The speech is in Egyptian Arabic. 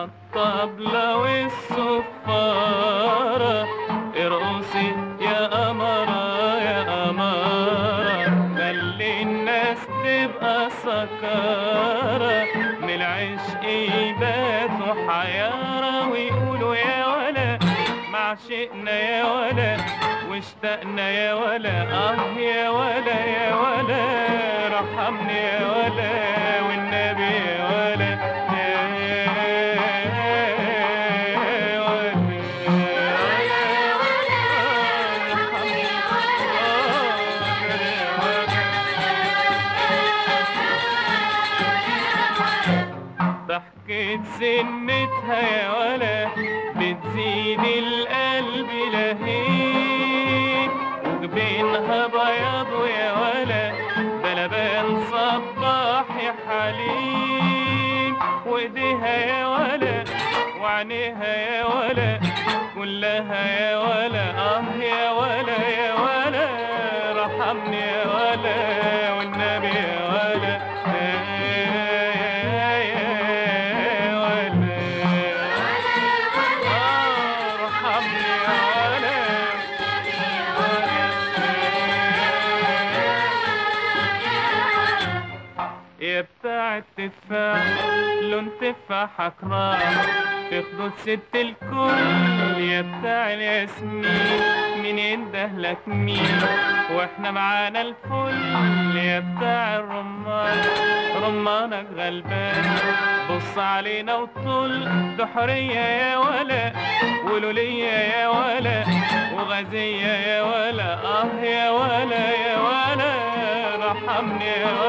الطبلة والصفارة ارقصي يا قمرة يا قمرة خلي الناس تبقى سكارة من العشق يباتوا حيارة ويقولوا يا ولا معشقنا يا ولا واشتقنا يا ولا اه يا ولا يا ولا رحمني يا ولا والنبي يا ولا يا ضحكة سنتها يا ولا بتزيد القلب لهيب وجبينها بياض يا ولا بلبان صباح يا حليم وايديها يا ولا وعينيها يا ولا كلها يا ولا اه يا ولا يا ولا رحمني يا ولا والنبي يا ولا يا يا ولا آه رحمني يا ولا يا بتاع التفاح لون تفاحك راح تاخده ست الكل يا بتاع الياسمين مين يندهلك مين واحنا معانا الفل يا بتاع الرمان رمانك غلبان بص علينا وطل دحرية يا ولا ولولية يا ولا وغازية يا ولا اه يا ولا يا ولا رحمني يا ولا